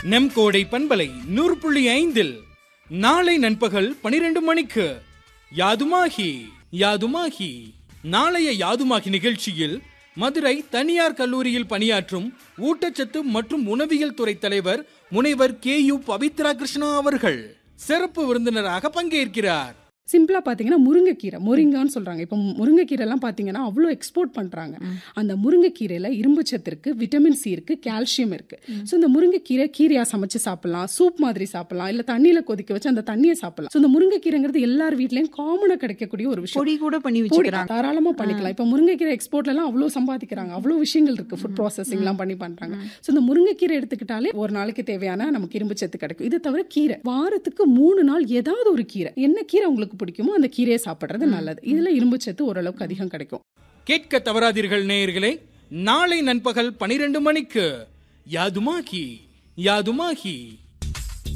நம் கோடை பண்பலை நூறு புள்ளி ஐந்தில் நாளை நண்பகல் பனிரெண்டு மணிக்கு யாதுமாகி யாதுமாகி நாளைய யாதுமாகி நிகழ்ச்சியில் மதுரை தனியார் கல்லூரியில் பணியாற்றும் ஊட்டச்சத்து மற்றும் உணவியல் துறை தலைவர் முனைவர் கே யு பவித்ரா கிருஷ்ணா அவர்கள் சிறப்பு விருந்தினராக பங்கேற்கிறார் சிம்பிளா பாத்தீங்கன்னா முருங்கைக்கீரை முருங்கான்னு சொல்றாங்க இப்போ முருங்கைக்கீரை எல்லாம் பாத்தீங்கன்னா அவ்வளோ எக்ஸ்போர்ட் பண்றாங்க அந்த முருங்கைக்கீரையில இரும்பு சத்து இருக்கு விட்டமின் சி இருக்கு கால்சியம் இருக்கு ஸோ இந்த முருங்கைக்கீரை கீரையா சமைச்சு சாப்பிடலாம் சூப் மாதிரி சாப்பிடலாம் இல்ல தண்ணியில கொதிக்க வச்சு அந்த தண்ணியை சாப்பிடலாம் ஸோ இந்த முருங்கைக்கீரைங்கிறது எல்லார் வீட்லயும் காமனா கிடைக்கக்கூடிய ஒரு விஷயம் பொடி கூட பண்ணி பொடி வச்சுக்கிறாங்க தாராளமா பண்ணிக்கலாம் இப்போ முருங்கைக்கீரை எக்ஸ்போர்ட்ல எல்லாம் அவ்வளோ சம்பாதிக்கிறாங்க அவ்வளோ விஷயங்கள் இருக்கு ஃபுட் ப்ராசஸிங் எல்லாம் பண்ணி பண்றாங்க ஸோ இந்த முருங்கைக்கீரை எடுத்துக்கிட்டாலே ஒரு நாளைக்கு தேவையான நமக்கு இரும்பு சத்து கிடைக்கும் இது தவிர கீரை வாரத்துக்கு மூணு நாள் ஏதாவது ஒரு கீரை என்ன கீரை உங்களுக்கு பிடிக்குமோ அந்த கீரையை சாப்பிடுறது நல்லது இதுல இரும்பு சத்து ஓரளவுக்கு அதிகம் கிடைக்கும் கேட்க தவறாதீர்கள் நேயர்களே நாளை நண்பகல் பனிரெண்டு மணிக்கு யாதுமாகி யாதுமாகி